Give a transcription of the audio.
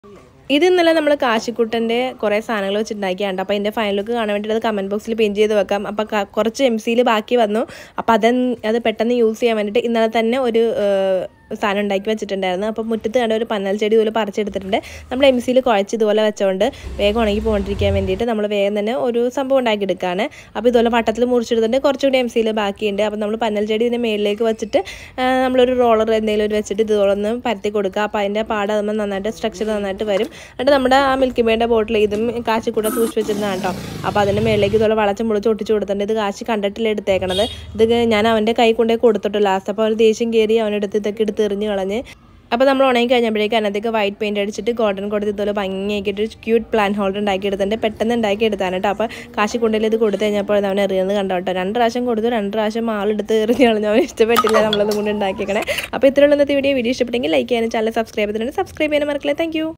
ഇത് ഇന്നലെ നമ്മൾ കാശിക്കുട്ടൻ്റെ കുറേ സാധനങ്ങൾ വെച്ചിട്ടുണ്ടാക്കിയാണ് അപ്പോൾ അതിൻ്റെ ഫൈനൽ ലുക്ക് കാണാൻ വേണ്ടിയിട്ട് അത് കമൻറ്റ് ബോക്സിൽ പിൻ ചെയ്ത് വെക്കാം അപ്പോൾ ക- കുറച്ച് എം സിയിൽ ബാക്കി വന്നു അപ്പോൾ അത് അത് പെട്ടെന്ന് യൂസ് ചെയ്യാൻ വേണ്ടിയിട്ട് ഇന്നലെ തന്നെ ഒരു ഏഹ്, സാധനം ഉണ്ടാക്കി വെച്ചിട്ടുണ്ടായിരുന്നു അപ്പോൾ മുറ്റത്ത് കണ്ട ഒരു പന്നൽ ചെടി ഇതുപോലെ പറിച്ചെടുത്തിട്ടുണ്ട് നമ്മൾ എം സിയിൽ കുഴച്ച് ഇതുപോലെ വെച്ചുകൊണ്ട് വേഗം ഉണങ്ങി പോകാണ്ടിരിക്കാൻ വേണ്ടിയിട്ട് നമ്മൾ വേഗം തന്നെ ഒരു സംഭവം ഉണ്ടാക്കിയെടുക്കുകയാണ് അപ്പോൾ ഇതുപോലെ വട്ടത്തിൽ മുറിച്ചെടുത്തിട്ട് കുറച്ചുകൂടി എം സിയിൽ ബാക്കിയുണ്ട് അപ്പോൾ നമ്മൾ പന്നൽ ചെടി ഇതിൻ്റെ മേളിലേക്ക് വെച്ചിട്ട് ആ, നമ്മളൊരു റോളർ എന്തെങ്കിലും ഒരു വെച്ചിട്ട് ഇതുപോലെ ഒന്ന് പരത്തി കൊടുക്കുക അപ്പോൾ അതിൻ്റെ പാട് അതുമ്പോൾ നന്നായിട്ട് സ്ട്രക്ചർ നന്നായിട്ട് വരും എന്നിട്ട് നമ്മുടെ ആ മിൽക്കി മേയുടെ ബോട്ടിൽ ഇതും കാശി കൂടെ സൂക്ഷിച്ച് വെച്ചിരുന്നതാണ് കേട്ടോ അപ്പോൾ അതിൻ്റെ മേളിലേക്ക് ഇതുപോലെ വളച്ചും പൊളിച്ച് ഒട്ടിച്ച് കൊടുത്തിട്ടുണ്ട് ഇത് കാശി കണ്ടിട്ടില്ല എടുത്തേക്കണത് ഇത് ഞാൻ അവൻ്റെ കൈ കൊണ്ടേ കൊടുത്തിട്ടു ലാസ്റ്റ് അപ്പോൾ അവർ ദേഷ്യം കയറി അവനെടുത്ത് ഇതൊക്കെ എടുത്ത് എറിഞ്ഞ് കളഞ്ഞ് അപ്പോൾ നമ്മൾ ഉണങ്ങി കഴിഞ്ഞപ്പോഴേക്കും അതിനകത്തേക്ക് വൈറ്റ് പെയിൻറ് അടിച്ചിട്ട് ഗോൾഡൻ കൊടുത്ത് ഇതുപോലെ ഭംഗിയാക്കിയിട്ട് ഒരു ക്യൂട്ട് പ്ലാൻ ഹോൾഡർ ഉണ്ടാക്കി എടുത്തിട്ടുണ്ട് പെട്ടെന്ന് ഉണ്ടാക്കി എടുത്താണ് കേട്ടോ അപ്പോൾ കാശി കൊണ്ടിൽ ഇത് കൊടുത്തു കഴിഞ്ഞപ്പോൾ അവൻ എറിയുന്നത് കണ്ടോ കേട്ടോ രണ്ട് പ്രാവശ്യം കൊടുത്തു രണ്ട് പ്രാവശ്യം ആളെടുത്ത് എറിഞ്ഞ് കളഞ്ഞു അവൻ ഇഷ്ടപ്പെട്ടില്ല നമ്മളതും കൊണ്ട് ഉണ്ടാക്കിയേക്കണേ അപ്പോൾ ഇത്രയുള്ള ഇന്നത്തെ വീഡിയോ വീഡിയോ ഇഷ്ടപ്പെട്ടെങ്കിൽ ലൈക്ക് ചെയ്യാനും ചാനൽ സബ്സ്ക്രൈബ് ചെയ്തിട്ടുണ്ട് സബ്സ്ക്രൈബ് ചെയ്യാനും മറക്കില്ല താങ്ക്